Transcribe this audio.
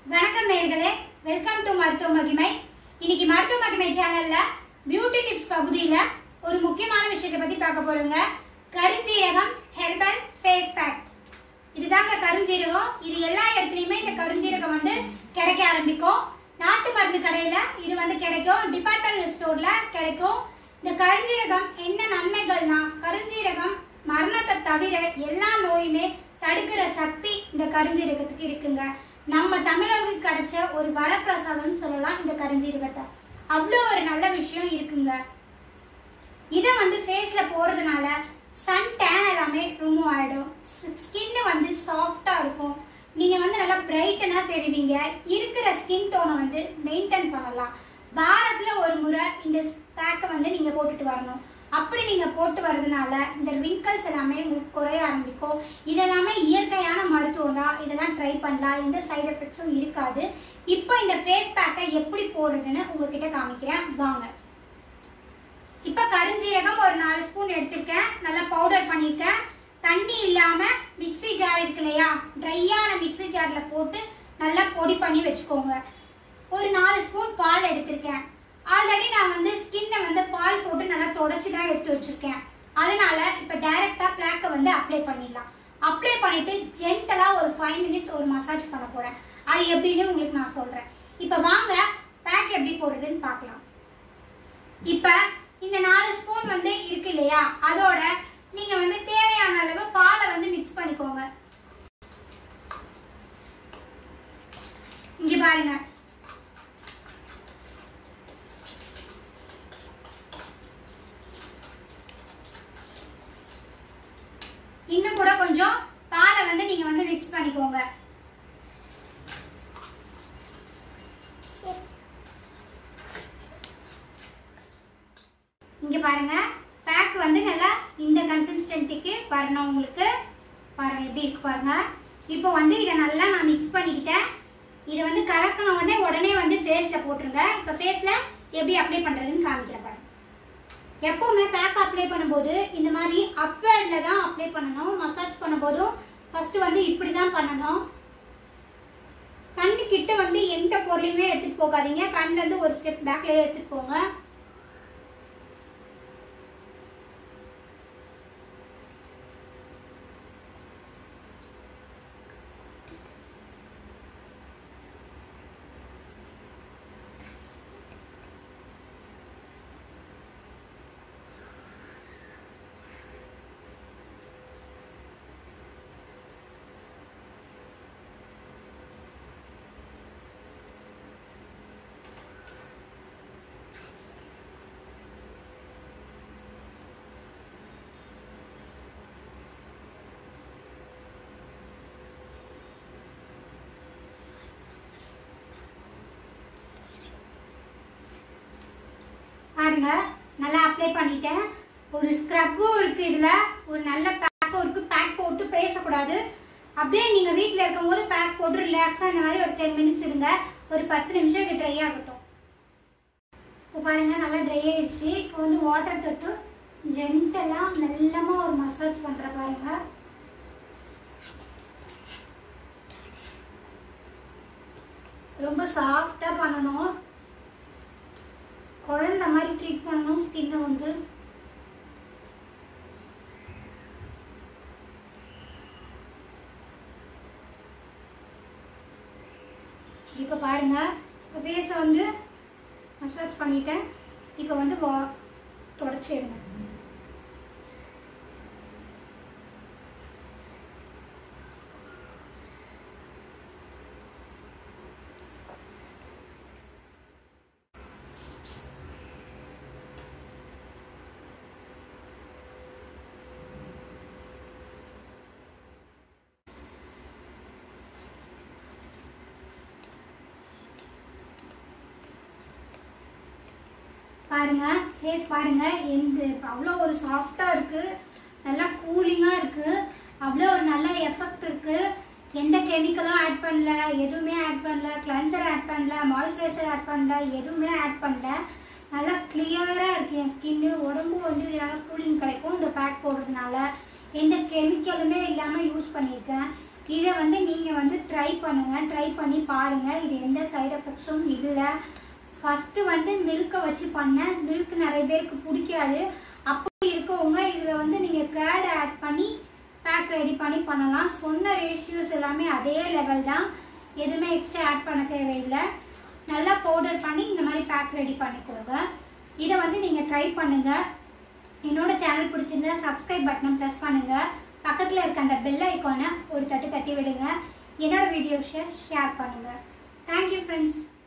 வணக்கம் நேயர்களே welcome to மருத்துவ மகிமை இன்னைக்கு மருத்துவ மகிமை சேனல்ல பியூட்டி டிப்ஸ் பகுதியில ஒரு முக்கியமான விஷயத்தை பத்தி பார்க்க போறோங்க கருஞ்சீரகம் ஹெர்பல் ஃபேஸ் பேக் இதுதாங்க கருஞ்சீரகம் இது எல்லா இடத்துலயுமே இந்த கருஞ்சீரகம் வந்து கிடைக்க ஆரம்பிக்கும் நாட்டு மருந்து கடையில இது வந்து கிடைக்கும் டிபார்ட்மெண்டல் ஸ்டோர்ல கிடைக்கும் இந்த கருஞ்சீரகம் என்ன நன்மைகள்னா கருஞ்சீரகம் மரணத்தை தவிர எல்லா நோயுமே தடுக்கிற சக்தி இந்த கருஞ்சீரகத்துக்கு இருக்குங்க நம்ம தமிழர்களுக்கு கிடைச்ச ஒரு வரப்பிரசாதம்னு சொல்லலாம் இந்த கருஞ்சீரகத்தை அவ்வளோ ஒரு நல்ல விஷயம் இருக்குங்க இதை வந்து ஃபேஸ்ல போறதுனால சன் டேன் எல்லாமே ரிமூவ் ஆயிடும் ஸ்கின் வந்து சாஃப்டா இருக்கும் நீங்க வந்து நல்லா பிரைட்டனா தெரிவிங்க இருக்கிற ஸ்கின் டோனை வந்து மெயின்டைன் பண்ணலாம் வாரத்துல ஒரு முறை இந்த பேக்கை வந்து நீங்க போட்டுட்டு வரணும் அப்படி நீங்க போட்டு வரதுனால இந்த ரிங்கிள்ஸ் எல்லாமே உங்களுக்கு குறைய ஆரம்பிக்கும் இதெல்லாமே இயற்கையான மருத்துவம் தான் இதெல்லாம் ட்ரை பண்ணலாம் எந்த சைடு எஃபெக்ட்ஸும் இருக்காது இப்போ இந்த ஃபேஸ் பேக்கை எப்படி போடுறதுன்னு உங்ககிட்ட காமிக்கிறேன் வாங்க இப்போ கருஞ்சீரகம் ஒரு நாலு ஸ்பூன் எடுத்திருக்கேன் நல்லா பவுடர் பண்ணியிருக்கேன் தண்ணி இல்லாம மிக்ஸி ஜார் இருக்கு இல்லையா ட்ரையான மிக்ஸி ஜார்ல போட்டு நல்லா பொடி பண்ணி வச்சுக்கோங்க ஒரு நாலு ஸ்பூன் பால் எடுத்திருக்கேன் ஆல்ரெடி நான் வந்து ஸ்கின்னை வந்து பால் போட்டு நல்லா தொடச்சி தான் எடுத்து வச்சிருக்கேன் அதனால இப்போ டைரக்டா பிளாக்கை வந்து அப்ளை பண்ணிடலாம் அப்ளை பண்ணிட்டு ஜென்டலா ஒரு ஃபைவ் மினிட்ஸ் ஒரு மசாஜ் பண்ண போறேன் அது எப்படின்னு உங்களுக்கு நான் சொல்றேன் இப்போ வாங்க பேக் எப்படி போடுறதுன்னு பார்க்கலாம் இப்ப இந்த நாலு ஸ்பூன் வந்து இருக்கு இல்லையா அதோட நீங்க வந்து தேவையான அளவு பாலை வந்து மிக்ஸ் பண்ணிக்கோங்க இங்க பாருங்க இன்னும் கூட கொஞ்சம் பாலை வந்து நீங்க வந்து மிக்ஸ் பண்ணிக்கோங்க இங்க பாருங்க பேக் வந்து நல்லா இந்த கன்சிஸ்டன்டிக்கு வரணும் உங்களுக்கு பாருங்க எப்படி இருக்கு பாருங்க இப்போ வந்து இதை நல்லா நான் மிக்ஸ் பண்ணிக்கிட்டேன் இதை வந்து கலக்கின உடனே உடனே வந்து ஃபேஸில் போட்டுருங்க இப்போ ஃபேஸில் எப்படி அப்ளை பண்ணுறதுன்னு காமிக்கிறேன் பாருங்க எப்பவுமே பேக் அப்ளை பண்ணும்போது இந்த மாதிரி அப்வேர்டில் தான் அப்ளை பண்ணணும் மசாஜ் பண்ணும்போதும் ஃபர்ஸ்ட் வந்து இப்படி தான் பண்ணணும் கண்ணு கிட்ட வந்து எந்த பொருளையுமே எடுத்துட்டு போகாதீங்க கண்ணுல இருந்து ஒரு ஸ்டெப் பேக்லயே எடுத்துட்டு போங்க பாருங்க நல்லா அப்ளை பண்ணிட்டேன் ஒரு ஸ்க்ரப்பும் இருக்கு இதுல ஒரு நல்ல பேக்கும் இருக்கு பேக் போட்டு பேசக்கூடாது அப்படியே நீங்க வீட்ல இருக்கும்போது பேக் போட்டு ரிலாக்ஸா இந்த மாதிரி ஒரு டென் மினிட்ஸ் இருங்க ஒரு பத்து நிமிஷம் இது ட்ரை ஆகட்டும் இப்போ பாருங்க நல்லா ட்ரை ஆயிடுச்சு இப்போ வந்து வாட்டர் தொட்டு ஜென்டலா மெல்லமா ஒரு மசாஜ் பண்ற பாருங்க ரொம்ப சாஃப்டா பண்ணணும் குழந்த மாதிரி ட்ரீட் பண்ணணும் ஸ்கின்னை வந்து இப்போ பாருங்க இப்போ ஃபேஸை வந்து மசாஜ் பண்ணிட்டேன் இப்போ வந்து வா தொடச்சிடுங்க பாருங்க ஃபேஸ் பாருங்க எந்த அவ்வளோ ஒரு சாஃப்டாக இருக்கு நல்லா கூலிங்காக இருக்கு அவ்வளோ ஒரு நல்ல எஃபெக்ட் இருக்கு எந்த கெமிக்கலும் ஆட் பண்ணல எதுவுமே ஆட் பண்ணல கிளென்சர் ஆட் பண்ணல மாய்ஸ்சரைசர் ஆட் பண்ணல எதுவுமே ஆட் பண்ணல நல்லா கிளியராக இருக்கு என் ஸ்கின்னு உடம்பு வந்து இதனால கூலிங் கிடைக்கும் இந்த பேக் போடுறதுனால எந்த கெமிக்கலுமே இல்லாமல் யூஸ் பண்ணியிருக்கேன் இதை வந்து நீங்கள் வந்து ட்ரை பண்ணுங்கள் ட்ரை பண்ணி பாருங்கள் இது எந்த சைடு எஃபெக்ட்ஸும் இல்லை ஃபஸ்ட்டு வந்து மில்க்கை வச்சு பண்ணேன் மில்க் நிறைய பேருக்கு பிடிக்காது அப்படி இருக்கவங்க இதில் வந்து நீங்கள் கேர்டு ஆட் பண்ணி பேக் ரெடி பண்ணி பண்ணலாம் சொன்ன ரேஷியோஸ் எல்லாமே அதே லெவல் தான் எதுவுமே எக்ஸ்ட்ரா ஆட் பண்ண தேவையில்லை நல்லா பவுடர் பண்ணி இந்த மாதிரி பேக் ரெடி பண்ணி கொடுங்க இதை வந்து நீங்கள் ட்ரை பண்ணுங்கள் என்னோட சேனல் பிடிச்சிருந்தா சப்ஸ்கிரைப் பட்டனை ப்ரெஸ் பண்ணுங்கள் பக்கத்தில் இருக்க அந்த பெல் ஐக்கானை ஒரு தட்டு தட்டி விடுங்க என்னோட வீடியோஸை ஷேர் பண்ணுங்கள் தேங்க்யூ ஃப்ரெண்ட்ஸ்